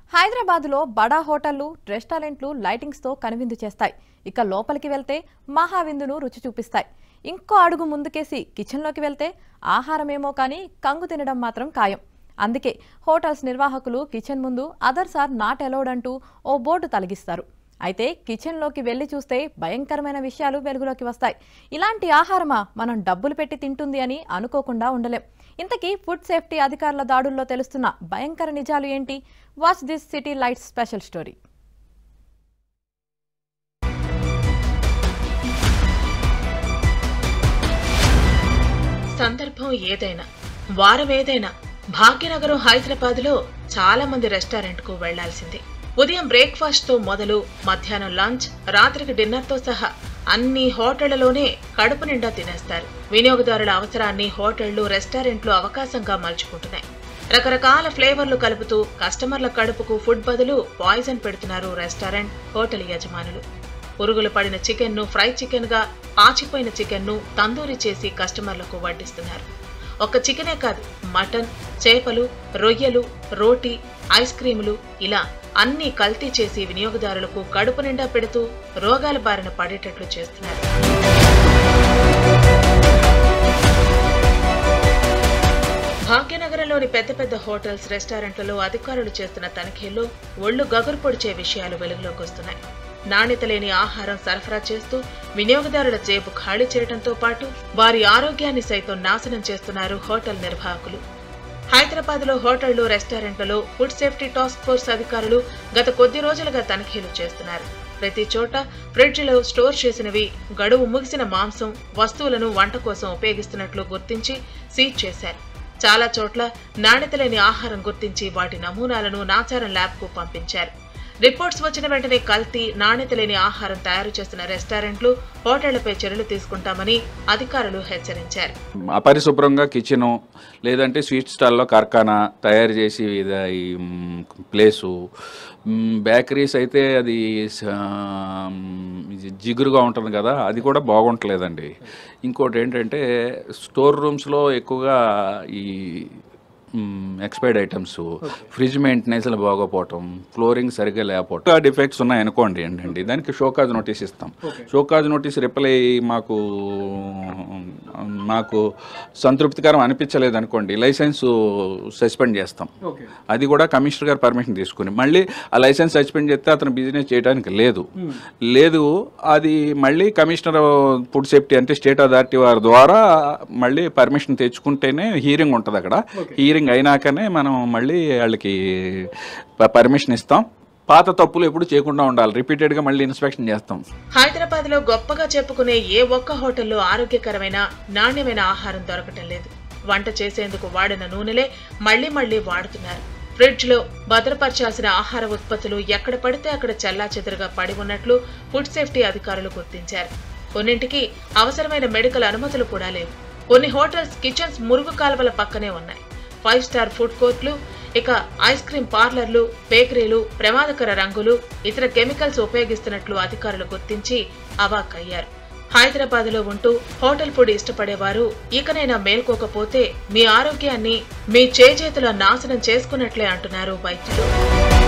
హైదరాబాద్లో బడా హోటళ్లు రెస్టారెంట్లు లైటింగ్స్తో కనువిందు చేస్తాయి ఇక లోపలికి వెళ్తే మహావిందును రుచి చూపిస్తాయి ఇంకో అడుగు ముందుకేసి కిచెన్లోకి వెళ్తే ఆహారమేమో కానీ కంగు తినడం మాత్రం ఖాయం అందుకే హోటల్స్ నిర్వాహకులు కిచెన్ ముందు అదర్స్ ఆర్ నాట్ అలౌడ్ అంటూ ఓ బోర్డు తొలగిస్తారు అయితే కిచెన్లోకి వెళ్ళి చూస్తే భయంకరమైన విషయాలు వెలుగులోకి వస్తాయి ఇలాంటి ఆహారమా మనం డబ్బులు పెట్టి తింటుంది అని అనుకోకుండా ఉండలేం ఇంతకీ ఫుడ్ సేఫ్టీ అధికారుల దాడుల్లో తెలుస్తున్న భయంకర నిజాలు ఏంటి watch this city lights special story సందర్భం ఏదైనా వారం ఏదైనా భాగ్యనగరం హైదరాబాద్ లో చాలా మంది రెస్టారెంట్ కు వెళ్లాల్సిందే ఉదయం బ్రేక్ఫాస్ట్ తో మొదలు మధ్యాహ్నం లంచ్ రాత్రికి డిన్నర్ తో సహా అన్ని హోటళ్లలోనే కడుపు నిండా తినేస్తారు వినియోగదారుల అవసరాన్ని హోటళ్లు రెస్టారెంట్లు అవకాశంగా మలుచుకుంటున్నాయి రకరకాల ఫ్లేవర్లు కలుపుతూ కస్టమర్ల కడుపుకు ఫుడ్ బదులు పాయిజన్ పెడుతున్నారు రెస్టారెంట్ హోటల్ యజమానులు పురుగులు పడిన చికెన్ ను ఫ్రై చికెన్ గా పాచిపోయిన చికెన్ ను తందూరి చేసి కస్టమర్లకు వడ్డిస్తున్నారు ఒక్క చికెనే కాదు మటన్ చేపలు రొయ్యలు రోటీ ఐస్ క్రీములు ఇలా అన్నీ కల్తీ చేసి వినియోగదారులకు కడుపు నిండా పెడుతూ రోగాల బారిన పడేటట్లు చేస్తున్నారు భాగ్యనగరంలోని పెద్ద పెద్ద హోటల్స్ రెస్టారెంట్లలో అధికారులు చేస్తున్న తనిఖీల్లో ఒళ్లు గగురు పొడిచే విషయాలు వెలుగులోకి వస్తున్నాయి నాణ్యత లేని ఆహారం సరఫరా చేస్తూ వినియోగదారుల జేబు ఖాళీ చేయడంతో పాటు వారి ఆరోగ్యాన్ని సైతం నాశనం చేస్తున్నారు హోటల్ నిర్వాహకులు హైదరాబాద్ లో హోటళ్లు రెస్టారెంట్లలో ఫుడ్ సేఫ్టీ టాస్క్ ఫోర్స్ అధికారులు గత కొద్ది రోజులుగా తనిఖీలు చేస్తున్నారు ప్రతి చోట ఫ్రిడ్జ్లో స్టోర్ చేసినవి గడువు ముగిసిన మాంసం వస్తువులను వంట కోసం ఉపయోగిస్తున్నట్లు గుర్తించి సీజ్ చేశారు చాలా చోట్ల నాణ్యత లేని ఆహారం గుర్తించి వాటి నమూనాలను నాచారం ల్యాబ్కు పంపించారు రిపోర్ట్స్ వచ్చిన వెంటనే కల్తీ నాణ్యత లేని ఆహారం తయారు చేస్తున్న రెస్టారెంట్లు హోటళ్లపై చర్యలు తీసుకుంటామని అధికారులు హెచ్చరించారు అపరిశుభ్రంగా కిచెను లేదంటే స్వీట్ స్టాల్లో కార్ఖానా తయారు చేసి ఇది ఈ మ్, ప్లేసు మ్, బేకరీస్ అయితే అది స- మ్, ఇది జిగురుగా ఉంటుంది కదా అది కూడా బాగుంటలేదండి ఇంకోటి ఏంటంటే స్టోర్ రూమ్స్లో ఎక్కువగా ఈ ఎక్స్పైర్డ్ ఐటమ్స్ ఫ్రిడ్జ్ మెయింటెనెన్స్ బాగోపోవటం ఫ్లోరింగ్ సరిగ్గా లేకపోవటం డిఫెక్ట్స్ ఉన్నాయి అనుకోండి ఏంటండి దానికి షోకాజ్ నోటీస్ ఇస్తాం షోకాజ్ నోటీస్ రిప్లై మాకు మాకు సంతృప్తికరం అనిపించలేదు అనుకోండి లైసెన్స్ సస్పెండ్ చేస్తాం అది కూడా కమిషనర్ గారు పర్మిషన్ తీసుకుని మళ్ళీ ఆ లైసెన్స్ సస్పెండ్ చేస్తే అతను బిజినెస్ చేయడానికి లేదు లేదు అది మళ్ళీ కమిషనర్ ఫుడ్ సేఫ్టీ అంటే స్టేట్ అథారిటీ వారి ద్వారా మళ్ళీ పర్మిషన్ తెచ్చుకుంటేనే హీరింగ్ ఉంటుంది అక్కడ హీరింగ్ అయినాకనే మనం మళ్ళీ వాళ్ళకి పర్మిషన్ ఇస్తాం పాత తప్పులు ఎప్పుడు చేయకుండా ఉండాలి రిపీటెడ్గా మళ్ళీ ఇన్స్పెక్షన్ చేస్తాం హైదరాబాద్ లో గొప్పగా చెప్పుకునే ఏ ఒక్క హోటల్లో ఆరోగ్యకరమైన నాణ్యమైన ఆహారం దొరకటం లేదు వంట చేసేందుకు వాడిన నూనెలే మళ్లీ మళ్లీ వాడుతున్నారు ఫ్రిడ్జ్ లో భద్రపరచాల్సిన ఆహార ఉత్పత్తులు ఎక్కడ పడితే అక్కడ చెల్లా పడి ఉన్నట్లు ఫుడ్ సేఫ్టీ అధికారులు గుర్తించారు కొన్నింటికి అవసరమైన మెడికల్ అనుమతులు కూడా లేవు కొన్ని హోటల్స్ కిచెన్స్ మురుగు కాలువల పక్కనే ఉన్నాయి ఫైవ్ స్టార్ ఫుడ్ కోర్ట్లు ఇక ఐస్ క్రీం పార్లర్లు బేకరీలు ప్రమాదకర రంగులు ఇతర కెమికల్స్ ఉపయోగిస్తున్నట్లు అధికారులు గుర్తించి అవాక్కయ్యారు హైదరాబాద్ లో ఉంటూ హోటల్ ఫుడ్ ఇష్టపడేవారు ఇకనైనా మేల్కోకపోతే మీ ఆరోగ్యాన్ని మీ చేజేతుల నాశనం చేసుకున్నట్లే అంటున్నారు వైద్యులు